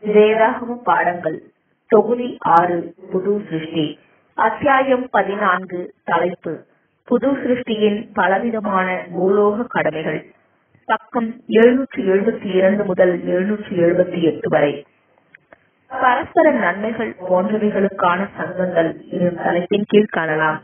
வேதாகம பாடங்கள் தொகுதி ஆறு புது சிருஷ்டி அத்தியாயம் பதினான்கு தலைப்பு புது சிருஷ்டியின் பலவிதமான பூலோக கடமைகள் பக்கம் எழுநூற்றி எழுபத்தி இரண்டு முதல் எழுநூற்றி எழுபத்தி எட்டு வரை பரஸ்பர நன்மைகள் போன்றவைகளுக்கான சங்கங்கள் எனும் தலைப்பின் கீழ் காணலாம்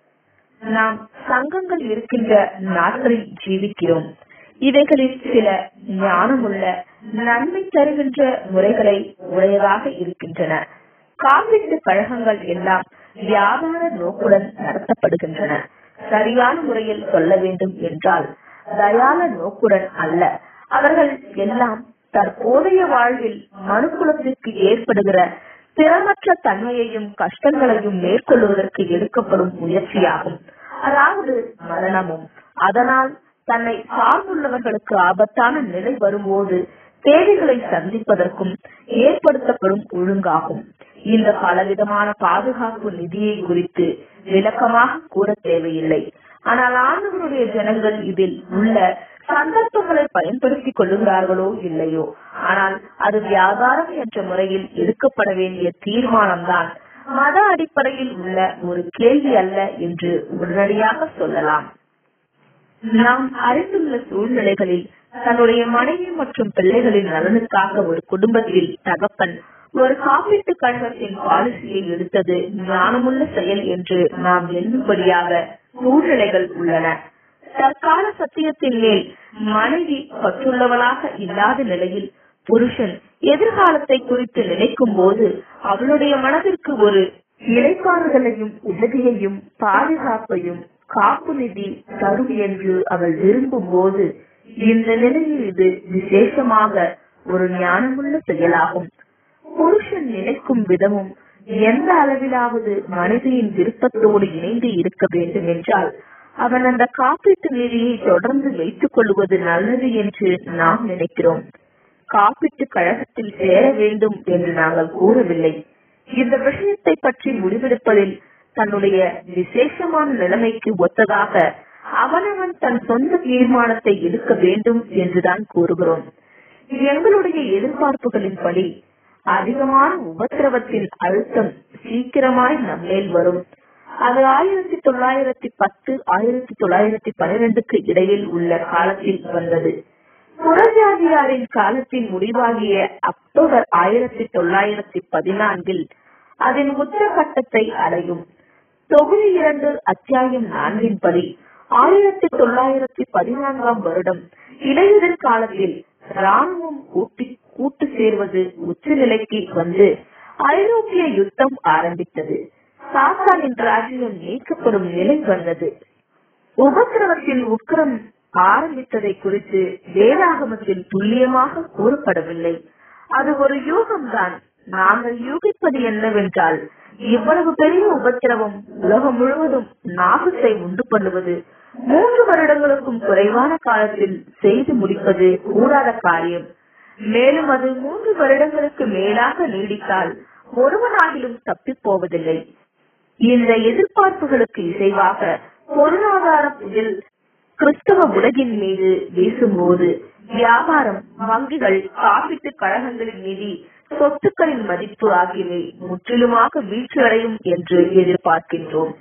நாம் சங்கங்கள் இருக்கின்ற நாட்களில் ஜீவிக்கிறோம் இவைகளில் சில ஞானமுள்ள நன்மை தருகின்ற முறைகளை உடையதாக இருக்கின்றன காப்பீட்டு கழகங்கள் எல்லாம் வியாபார நோக்குடன் நடத்தப்படுகின்றன சரியான முறையில் சொல்ல வேண்டும் என்றால் தயால நோக்குடன் அல்ல அவர்கள் எல்லாம் தற்போதைய வாழ்வில் மனுக்குலத்திற்கு ஏற்படுகிற திறமற்ற தன்மையையும் கஷ்டங்களையும் மேற்கொள்வதற்கு எடுக்கப்படும் முயற்சியாகும் அதாவது மரணமும் அதனால் தன்னை சார்ந்துள்ளவர்களுக்கு ஆபத்தான நிலை வரும்போது தேவைகளை சந்திப்பதற்கும் ஏற்படுத்தப்படும் ஒழுங்காகும் இந்த பலவிதமான பாதுகாப்பு நிதியை குறித்து விளக்கமாக கூற தேவையில்லை ஆனால் ஆண்டவருடைய ஜனங்கள் இதில் உள்ள சந்தர்ப்பங்களை பயன்படுத்திக் கொள்ளுகிறார்களோ இல்லையோ ஆனால் அது வியாபாரம் என்ற முறையில் எடுக்கப்பட வேண்டிய தீர்மானம்தான் மத அடிப்படையில் உள்ள ஒரு கேள்வி அல்ல என்று உடனடியாக சொல்லலாம் நாம் அறிந்துள்ள சூழ்நிலைகளில் தன்னுடைய மனைவி மற்றும் பிள்ளைகளின் நலனுக்காக ஒரு குடும்பத்தில் தகப்பன் ஒரு காப்பீட்டு கழகத்தின் பாலிசியை எடுத்தது ஞானமுள்ள செயல் என்று நாம் எண்ணும்படியாக சூழ்நிலைகள் உள்ளன தற்கால சத்தியத்தின் மேல் மனைவி பற்றுள்ளவளாக இல்லாத நிலையில் புருஷன் எதிர்காலத்தை குறித்து நினைக்கும் போது அவளுடைய மனதிற்கு ஒரு இடைப்பாறுதலையும் உதவியையும் பாதுகாப்பையும் காப்பு நிதி தரும் என்று அவள் விரும்பும் போது இந்த நிலையில் இது விசேஷமாக ஒரு ஞானமுள்ள செயலாகும் புருஷன் நினைக்கும் விதமும் எந்த அளவிலாவது மனைவியின் விருப்பத்தோடு இணைந்து இருக்க வேண்டும் என்றால் அவன் அந்த காப்பீட்டு நிதியை தொடர்ந்து வைத்துக் கொள்வது நல்லது என்று நாம் நினைக்கிறோம் காப்பீட்டு கழகத்தில் சேர வேண்டும் என்று நாங்கள் கூறவில்லை இந்த விஷயத்தை பற்றி முடிவெடுப்பதில் தன்னுடைய விசேஷமான நிலைமைக்கு ஒத்ததாக அவனவன் தன் சொந்த தீர்மானத்தை எடுக்க வேண்டும் என்றுதான் கூறுகிறோம் எங்களுடைய எதிர்பார்ப்புகளின்படி அதிகமான உபத்திரவத்தின் அழுத்தம் சீக்கிரமாய் நம்மேல் வரும் அது ஆயிரத்தி தொள்ளாயிரத்தி பத்து ஆயிரத்தி தொள்ளாயிரத்தி பனிரெண்டுக்கு இடையில் உள்ள காலத்தில் வந்தது புறஜாதியாரின் காலத்தின் முடிவாகிய அக்டோபர் ஆயிரத்தி தொள்ளாயிரத்தி பதினான்கில் அதன் உச்சகட்டத்தை அடையும் தொகுதி இரண்டு அத்தியாயம் நான்கின் படி ஆயிரத்தி தொள்ளாயிரத்தி பதினான்காம் வருடம் இலையுதிர் காலத்தில் ராணுவம் கூட்டி கூட்டு சேர்வது உச்சநிலைக்கு வந்து ஐரோப்பிய யுத்தம் ஆரம்பித்தது சாத்தானின் ராஜ்யம் நீக்கப்படும் நிலை வந்தது உபக்கிரமத்தின் உக்கிரம் ஆரம்பித்ததை குறித்து வேதாகமத்தில் துல்லியமாக கூறப்படவில்லை அது ஒரு யூகம்தான் நாங்கள் யூகிப்பது என்னவென்றால் இவ்வளவு பெரிய உபத்திரவம் உலகம் முழுவதும் நாகத்தை உண்டு பண்ணுவது மூன்று வருடங்களுக்கும் குறைவான காலத்தில் செய்து முடிப்பது கூடாத காரியம் மேலும் அது மூன்று வருடங்களுக்கு மேலாக நீடித்தால் ஒருவனாகிலும் தப்பி போவதில்லை இந்த எதிர்பார்ப்புகளுக்கு இசைவாக பொருளாதார புயல் கிறிஸ்தவ உலகின் மீது வீசும்போது வியாபாரம் வங்கிகள் காப்பீட்டு கழகங்களின் நிதி சொத்துக்களின் மதிப்பு ஆகியவை முற்றிலுமாக வீழ்ச்சியடையும் என்று எதிர்பார்க்கின்றோம்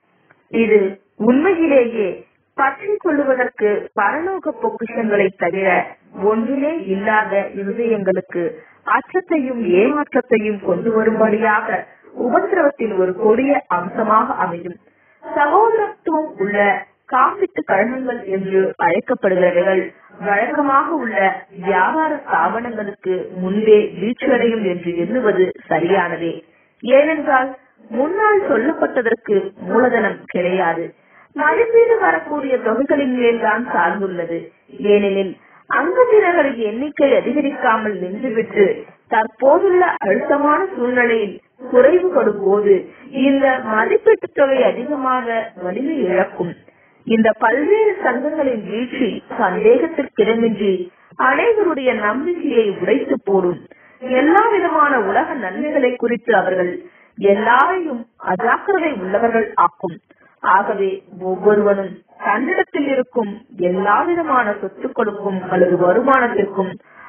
இது உண்மையிலேயே பற்றி கொள்ளுவதற்கு பரலோக பொக்கிஷங்களை தவிர ஒன்றுமே இல்லாத இருதயங்களுக்கு அச்சத்தையும் ஏமாற்றத்தையும் கொண்டு வரும்படியாக உபத்திரவத்தின் ஒரு கொடிய அம்சமாக அமையும் சகோதரத்துவம் உள்ள காப்பீட்டு கழகங்கள் என்று அழைக்கப்படுகிறவைகள் வழக்கமாக உள்ள வியாபார ஸ்தாபனங்களுக்கு முன்பே வீழ்ச்சியடையும் என்று எண்ணுவது சரியானதே ஏனென்றால் முன்னால் சொல்லப்பட்டதற்கு மூலதனம் கிடையாது மதிப்பீடு வரக்கூடிய தொகைகளின் மேல்தான் சார்ந்துள்ளது ஏனெனில் அங்கத்தினர்களின் எண்ணிக்கை அதிகரிக்காமல் நின்றுவிட்டு தற்போதுள்ள அழுத்தமான சூழ்நிலையில் குறைவுபடும் போது இந்த மதிப்பீட்டு தொகை அதிகமாக வலிமை இழக்கும் இந்த பல்வேறு சங்கங்களின் வீழ்ச்சி சந்தேகத்திற்கிடமின்றி அனைவருடைய நம்பிக்கையை உடைத்து போடும் எல்லா விதமான உலக நன்மைகளை குறித்து அவர்கள் எல்லாரையும் அஜாக்கிரதை உள்ளவர்கள் ஆக்கும் ஆகவே ஒவ்வொருவனும் தன்னிடத்தில் இருக்கும் எல்லா விதமான சொத்துக்களுக்கும் அல்லது வருமானத்திற்கும்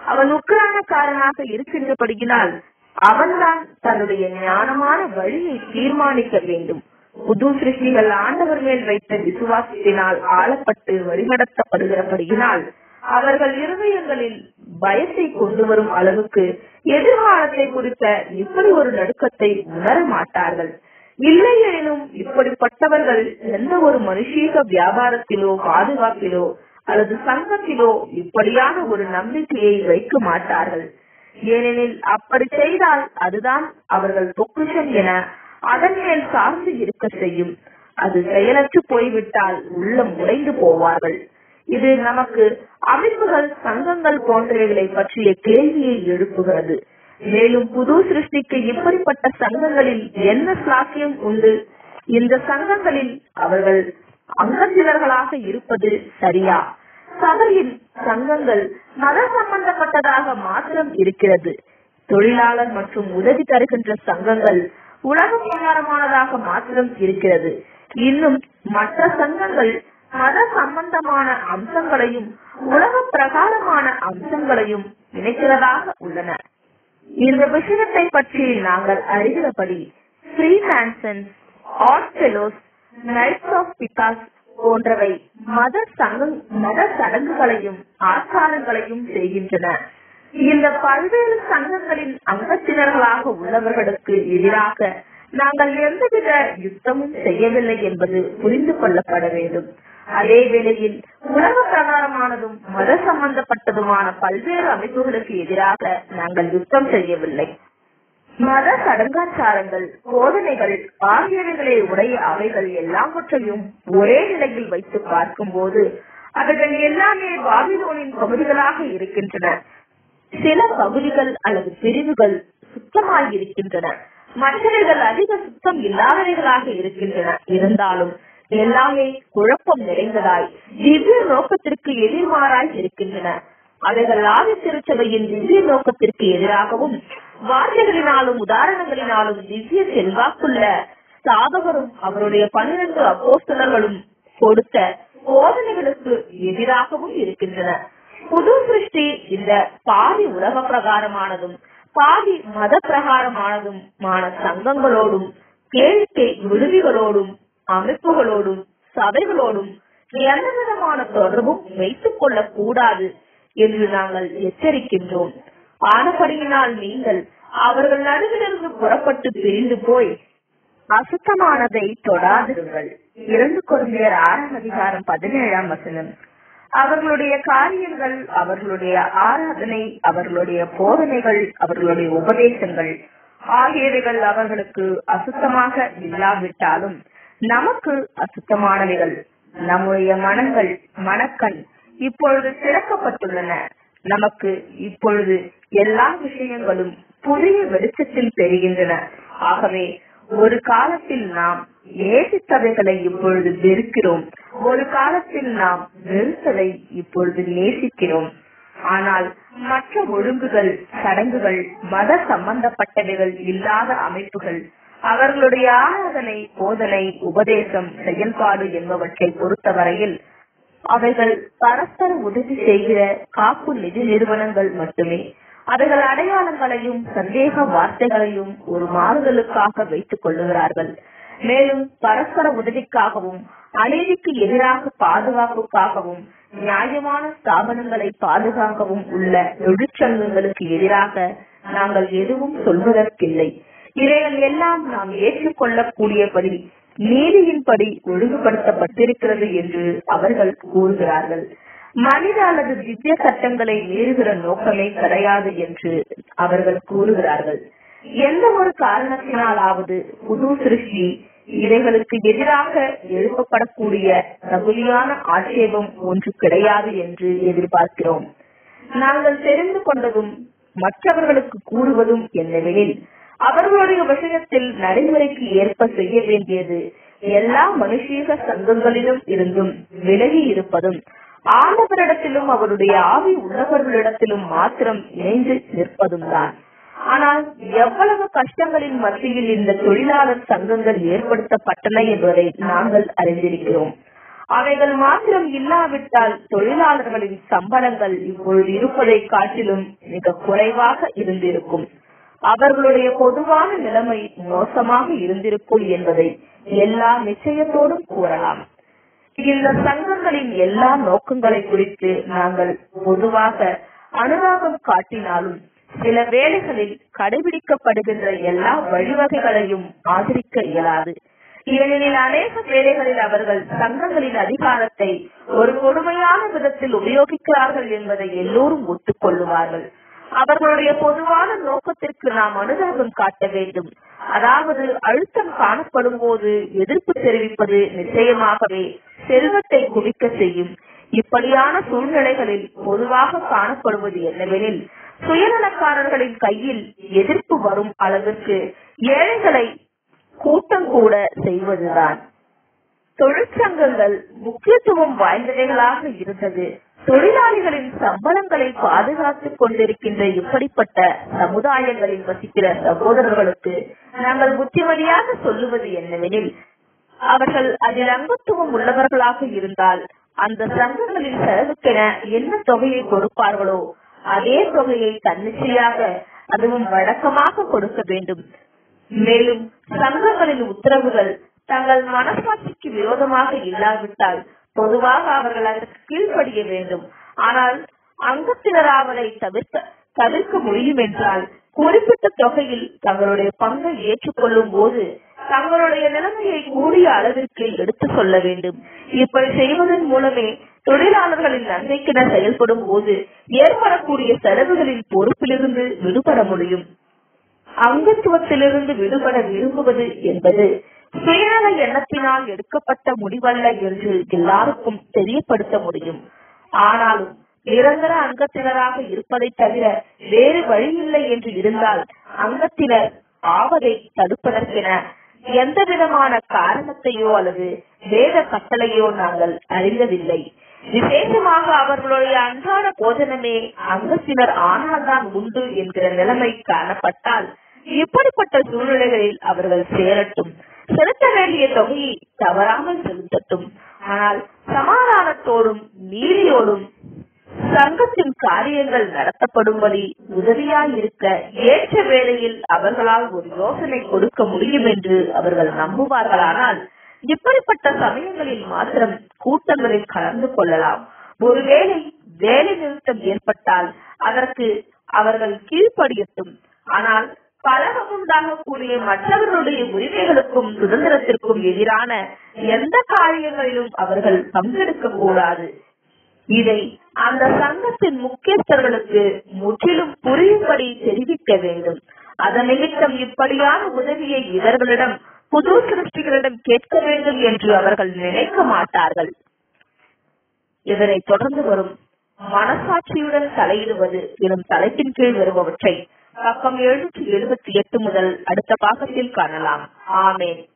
அவன் உக்ரானக்காரனாக இருக்கின்றபடியினால் அவன்தான் தன்னுடைய ஞானமான வழியை தீர்மானிக்க வேண்டும் புது சிருஷ்டிகள் ஆண்டவர் மேல் வைத்த விசுவாசத்தினால் ஆளப்பட்டு வழிநடத்தப்படுகிறபடியினால் அவர்கள் இருதயங்களில் பயத்தை கொண்டு வரும் அளவுக்கு எதிர்காலத்தை குறித்த இப்படி ஒரு நடுக்கத்தை உணர மாட்டார்கள் இல்லை எனினும் இப்படிப்பட்டவர்கள் எந்த ஒரு மனுஷீக வியாபாரத்திலோ பாதுகாப்பிலோ அல்லது சங்கத்திலோ இப்படியான ஒரு நம்பிக்கையை வைக்க மாட்டார்கள் ஏனெனில் அப்படி செய்தால் அதுதான் அவர்கள் பொக்குஷம் என அதன் மேல் சார்ந்து இருக்க செய்யும் அது செயலற்று போய்விட்டால் உள்ளம் உடைந்து போவார்கள் இது நமக்கு அமைப்புகள் சங்கங்கள் போன்றவைகளை பற்றிய கேள்வியை எழுப்புகிறது மேலும் புது சிருஷ்டிக்கு இப்படிப்பட்ட சங்கங்களில் என்ன சாத்தியம் உண்டு இந்த சங்கங்களில் அவர்கள் அங்கத்தினர்களாக இருப்பது சரியா சபையின் சங்கங்கள் மத சம்பந்தப்பட்டதாக மாத்திரம் இருக்கிறது தொழிலாளர் மற்றும் உதவி தருகின்ற சங்கங்கள் உலக பிரகாரமானதாக மாத்திரம் இருக்கிறது இன்னும் மற்ற சங்கங்கள் மத சம்பந்தமான அம்சங்களையும் உலக பிரகாரமான அம்சங்களையும் இணைக்கிறதாக உள்ளன இந்த விஷயத்தை பற்றி நாங்கள் அறிகிறபடி free mason odd fellows knights of பிகாஸ் போன்றவை மத சங்க மத சடங்குகளையும் ஆச்சாரங்களையும் செய்கின்றன இந்த பல்வேறு சங்கங்களின் அங்கத்தினர்களாக உள்ளவர்களுக்கு எதிராக நாங்கள் எந்தவித யுத்தமும் செய்யவில்லை என்பது புரிந்து கொள்ளப்பட வேண்டும் அதே வேளையில் உலக பிரகாரமானதும் மத சம்பந்தப்பட்டதுமான பல்வேறு அமைப்புகளுக்கு எதிராக நாங்கள் யுத்தம் செய்யவில்லை மத சடங்காச்சாரங்கள் போதனைகள் ஆகியவைகளை உடைய அவைகள் எல்லாவற்றையும் ஒரே நிலையில் வைத்து பார்க்கும்போது அவைகள் எல்லாமே பாபிலோனின் பகுதிகளாக இருக்கின்றன சில பகுதிகள் அல்லது பிரிவுகள் சுத்தமாய் இருக்கின்றன மற்றவைகள் அதிக சுத்தம் இல்லாதவைகளாக இருக்கின்றன இருந்தாலும் எல்லாமே குழப்பம் நிறைந்ததாய் திவ்ய நோக்கத்திற்கு எதிர்மாறாய் இருக்கின்றன அவைகள் ஆதி திருச்சபையின் திவ்ய நோக்கத்திற்கு எதிராகவும் வார்த்தைகளினாலும் உதாரணங்களினாலும் திவ்ய செல்வாக்குள்ள சாதகரும் அவருடைய பன்னிரண்டு அப்போஸ்தலர்களும் கொடுத்த போதனைகளுக்கு எதிராகவும் இருக்கின்றன புது சிருஷ்டி இந்த பாதி உலக பிரகாரமானதும் பாதி மத பிரகாரமானதுமான சங்கங்களோடும் கேளிக்கை விடுதிகளோடும் அமைப்புகளோடும் சபைகளோடும் எந்த விதமான தொடர்பும் வைத்துக் கொள்ளக் கூடாது என்று நாங்கள் எச்சரிக்கின்றோம் ஆனபடியினால் நீங்கள் அவர்கள் நடுவிலிருந்து புறப்பட்டு பிரிந்து போய் அசுத்தமானதை தொடாதிருங்கள் இரண்டு குழந்தையர் ஆறாம் அதிகாரம் பதினேழாம் வசனம் அவர்களுடைய காரியங்கள் அவர்களுடைய ஆராதனை அவர்களுடைய போதனைகள் அவர்களுடைய உபதேசங்கள் ஆகியவைகள் அவர்களுக்கு அசுத்தமாக இல்லாவிட்டாலும் நமக்கு அசுத்தமானவைகள் நம்முடைய மனங்கள் மனக்கண் இப்பொழுது திறக்கப்பட்டுள்ளன நமக்கு இப்பொழுது எல்லா விஷயங்களும் புதிய வெளிச்சத்தில் தெரிகின்றன ஆகவே ஒரு காலத்தில் நாம் நேசித்தவைகளை இப்பொழுது வெறுக்கிறோம் ஒரு காலத்தில் நாம் வெறுத்ததை இப்பொழுது நேசிக்கிறோம் ஆனால் மற்ற ஒழுங்குகள் சடங்குகள் மத சம்பந்தப்பட்டவைகள் இல்லாத அமைப்புகள் அவர்களுடைய ஆராதனை போதனை உபதேசம் செயல்பாடு என்பவற்றை பொறுத்தவரையில் அவைகள் பரஸ்பர உதவி செய்கிற காப்பு நிதி நிறுவனங்கள் மட்டுமே அவைகள் அடையாளங்களையும் சந்தேக வார்த்தைகளையும் ஒரு மாறுதலுக்காக வைத்துக் கொள்ளுகிறார்கள் மேலும் பரஸ்பர உதவிக்காகவும் அநீதிக்கு எதிராக பாதுகாப்புக்காகவும் நியாயமான ஸ்தாபனங்களை பாதுகாக்கவும் உள்ள தொழிற்சங்கங்களுக்கு எதிராக நாங்கள் எதுவும் சொல்வதற்கில்லை இவைகள் எல்லாம் நாம் ஏற்றுக்கொள்ளக்கூடியபடி நீதியின்படி ஒழுங்குபடுத்தப்பட்டிருக்கிறது என்று அவர்கள் கூறுகிறார்கள் மனித அல்லது திவ்ய சட்டங்களை மீறுகிற நோக்கமே கிடையாது என்று அவர்கள் கூறுகிறார்கள் எந்த ஒரு காரணத்தினாலாவது புது சிருஷ்டி இவைகளுக்கு எதிராக எழுப்பப்படக்கூடிய தகுதியான ஆட்சேபம் ஒன்று கிடையாது என்று எதிர்பார்க்கிறோம் நாங்கள் தெரிந்து கொண்டதும் மற்றவர்களுக்கு கூறுவதும் என்னவெனில் அவர்களுடைய விஷயத்தில் நடைமுறைக்கு ஏற்ப செய்ய வேண்டியது எல்லா மனுஷீக சங்கங்களிலும் இருந்தும் விலகி இருப்பதும் ஆண்டவரிடத்திலும் அவருடைய ஆவி உள்ளவர்களிடத்திலும் மாத்திரம் இணைந்து நிற்பதும் தான் ஆனால் எவ்வளவு கஷ்டங்களின் மத்தியில் இந்த தொழிலாளர் சங்கங்கள் ஏற்படுத்தப்பட்டன என்பதை நாங்கள் அறிந்திருக்கிறோம் அவைகள் மாத்திரம் இல்லாவிட்டால் தொழிலாளர்களின் சம்பளங்கள் இப்பொழுது இருப்பதை காட்டிலும் மிக குறைவாக இருந்திருக்கும் அவர்களுடைய பொதுவான நிலைமை மோசமாக இருந்திருக்கும் என்பதை எல்லா நிச்சயத்தோடும் கூறலாம் இந்த சங்கங்களின் எல்லா நோக்கங்களை குறித்து நாங்கள் பொதுவாக அனுராகம் காட்டினாலும் சில வேளைகளில் கடைபிடிக்கப்படுகின்ற எல்லா வழிவகைகளையும் ஆதரிக்க இயலாது ஏனெனில் அநேக வேளைகளில் அவர்கள் சங்கங்களின் அதிகாரத்தை ஒரு கொடுமையான விதத்தில் உபயோகிக்கிறார்கள் என்பதை எல்லோரும் ஒத்துக்கொள்ளுவார்கள் அவர்களுடைய பொதுவான நோக்கத்திற்கு நாம் அனுதாபம் காட்ட வேண்டும் அதாவது அழுத்தம் காணப்படும் போது எதிர்ப்பு தெரிவிப்பது நிச்சயமாகவே செல்வத்தை குவிக்க செய்யும் இப்படியான சூழ்நிலைகளில் பொதுவாக காணப்படுவது என்னவெனில் சுயநலக்காரர்களின் கையில் எதிர்ப்பு வரும் அளவிற்கு ஏழைகளை கூட்டம் கூட செய்வதுதான் தொழிற்சங்கங்கள் முக்கியத்துவம் வாய்ந்தவைகளாக இருந்தது தொழிலாளிகளின் சம்பளங்களை பாதுகாத்துக் கொண்டிருக்கின்ற இப்படிப்பட்ட சமுதாயங்களில் வசிக்கிற சகோதரர்களுக்கு நாங்கள் புத்திமதியாக சொல்லுவது என்னவெனில் அவர்கள் அதில் அங்கத்துவம் உள்ளவர்களாக இருந்தால் அந்த சங்கங்களின் செலவுக்கென என்ன தொகையை கொடுப்பார்களோ அதே தொகையை தன்னிச்சையாக அதுவும் வழக்கமாக கொடுக்க வேண்டும் மேலும் சங்கங்களின் உத்தரவுகள் தங்கள் மனசாட்சிக்கு விரோதமாக இல்லாவிட்டால் பொதுவாக அவர்கள் அதற்கு கீழ்ப்படிய வேண்டும் ஆனால் அங்கத்தினராவதை தவிர்க்க தவிர்க்க முடியும் என்றால் குறிப்பிட்ட தொகையில் தங்களுடைய பங்கை ஏற்றுக்கொள்ளும் போது தங்களுடைய நிலைமையை கூடிய அளவிற்கு எடுத்து சொல்ல வேண்டும் இப்படி செய்வதன் மூலமே தொழிலாளர்களின் நன்மைக்கென செயல்படும் போது ஏற்படக்கூடிய செலவுகளின் பொறுப்பிலிருந்து விடுபட முடியும் அங்கத்துவத்திலிருந்து விடுபட விரும்புவது என்பது சுயநல எண்ணத்தினால் எடுக்கப்பட்ட முடிவல்ல என்று எல்லாருக்கும் தெரியப்படுத்த முடியும் ஆனாலும் நிரந்தர அங்கத்தினராக இருப்பதை தவிர வேறு வழியில்லை என்று இருந்தால் அங்கத்தினர் ஆவதை தடுப்பதற்கென எந்த விதமான காரணத்தையோ அல்லது வேத கட்டளையோ நாங்கள் அறிந்ததில்லை விசேஷமாக அவர்களுடைய அன்றாட போஜனமே அங்கத்தினர் ஆனால்தான் உண்டு என்கிற நிலைமை காணப்பட்டால் இப்படிப்பட்ட சூழ்நிலைகளில் அவர்கள் சேரட்டும் செலுத்த வேண்டிய தொகையை தவறாமல் செலுத்தட்டும் ஆனால் சமாதானத்தோடும் நீதியோடும் சங்கத்தின் காரியங்கள் நடத்தப்படும்படி உதவியாயிருக்க ஏற்ற வேளையில் அவர்களால் ஒரு யோசனை கொடுக்க முடியும் என்று அவர்கள் நம்புவார்களானால் இப்படிப்பட்ட சமயங்களில் மாத்திரம் கூட்டங்களில் கலந்து கொள்ளலாம் ஒருவேளை வேலை நிறுத்தம் ஏற்பட்டால் அதற்கு அவர்கள் கீழ்ப்படியட்டும் ஆனால் கலகம் உண்டாகக்கூடிய மற்றவர்களுடைய உரிமைகளுக்கும் சுதந்திரத்திற்கும் எதிரான எந்த காரியங்களிலும் அவர்கள் பங்கெடுக்க கூடாது இதை அந்த சங்கத்தின் முக்கியஸ்தர்களுக்கு முற்றிலும் புரியும்படி தெரிவிக்க வேண்டும் அதன் நிமித்தம் இப்படியான உதவியை இவர்களிடம் புது சிருஷ்டிகளிடம் கேட்க வேண்டும் என்று அவர்கள் நினைக்க மாட்டார்கள் இதனை தொடர்ந்து வரும் மனசாட்சியுடன் தலையிடுவது எனும் தலைப்பின் கீழ் வருபவற்றை பக்கம் எழுநூற்றி எழுபத்தி எட்டு முதல் அடுத்த பாகத்தில் காணலாம் ஆமேன்